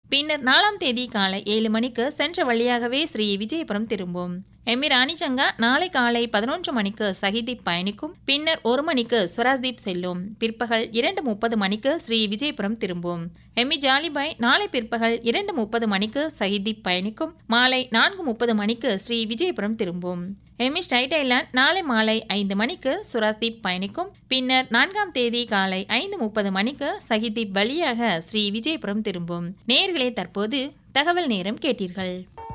பின்னர் நாலாம் தேதி காலை ஏழு மணிக்கு சென்ற வழியாகவே ஸ்ரீ விஜயபுரம் திரும்பும் எம்மி ராணிச்சங்கா நாளை காலை பதினொன்று மணிக்கு சஹிதீப் பயணிக்கும் பின்னர் ஒரு மணிக்கு ஸ்வராஜ்தீப் செல்லும் பிற்பகல் இரண்டு முப்பது மணிக்கு ஸ்ரீ விஜயபுரம் திரும்பும் எம்மி ஜாலிபாய் நாளை பிற்பகல் இரண்டு முப்பது மணிக்கு சஹிதீப் பயணிக்கும் மாலை நான்கு முப்பது மணிக்கு ஸ்ரீ விஜயபுரம் திரும்பும் எம்மி ஸ்டைட் ஐலாண்ட் நாளை மாலை ஐந்து மணிக்கு சுராஸ்தீப் பயணிக்கும் பின்னர் நான்காம் தேதி காலை ஐந்து முப்பது மணிக்கு சஹிதீப் வழியாக ஸ்ரீ விஜயபுரம் திரும்பும் நேர்களே தற்போது தகவல் நேரம் கேட்டீர்கள்